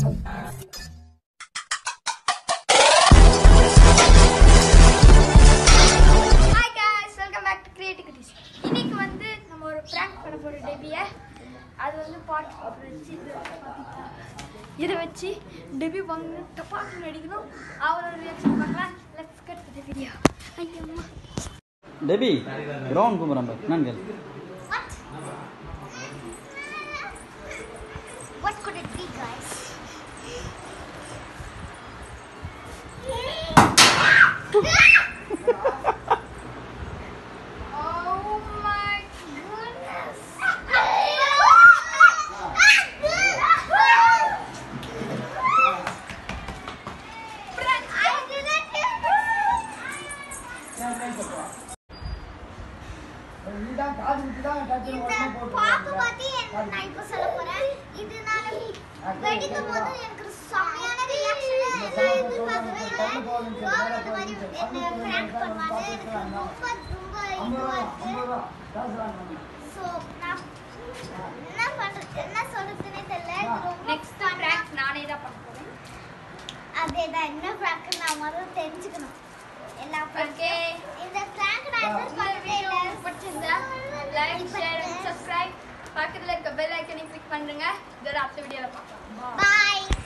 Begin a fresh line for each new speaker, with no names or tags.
Hi guys welcome back to creativities இன்னைக்கு வந்து நம்ம ஒரு prank பண்ண போறோம் டெபியை அது வந்து பாட் வச்சு இது பாத்தீங்களா? இதை வச்சு டெபி வாங்க டப்பாக்கு அடிக்கணும் அவரோட ரியாக்ஷன் பார்க்கலாம் லெட்ஸ் கட் தி வீடியோ ஐயம்மா
டெபி கிரவுண்ட் கும்புறேன் பாரு என்னன்னு கேளு
What could it be guys? Oh my goodness.
இந்த பாக்கு பத்தி எனக்கு நான் இப்ப சொல்ல போறேன் இது நான் வெடிக்கும் போது எனக்கு செம்மையான ரியாக்ஷன் எல்லாம் எதிர்பார்க்கவே இல்லை ரோஹன் இந்த மாதிரி என்ன பிராங்க் பண்ணுவாங்க எனக்கு ரொம்ப ரொம்ப இதுவா இருக்கு ஸோ நான் என்ன பண்றது என்ன சொல்றதுன்னே தெரியல இது ரொம்ப
நெக்ஸ்ட் prank நானே தான் பண்ண போறேன்
அதேதான் என்ன பிராங்க் நான் முதல்ல தெரிஞ்சுக்கணும் எல்லா prank
ஓகே
இந்த பிராங்க் நான் எதிர்பார்க்கவே இல்லை
பிடிச்சிருந்தா லைக் ஷேர் அண்ட் சப்ஸ்கிரைப் பக்கத்துல இருக்க பெல் ஐக்கனை கிளிக் பண்ணுங்க இதோட அடுத்த வீடியோல பார்க்கலாம்
பாய்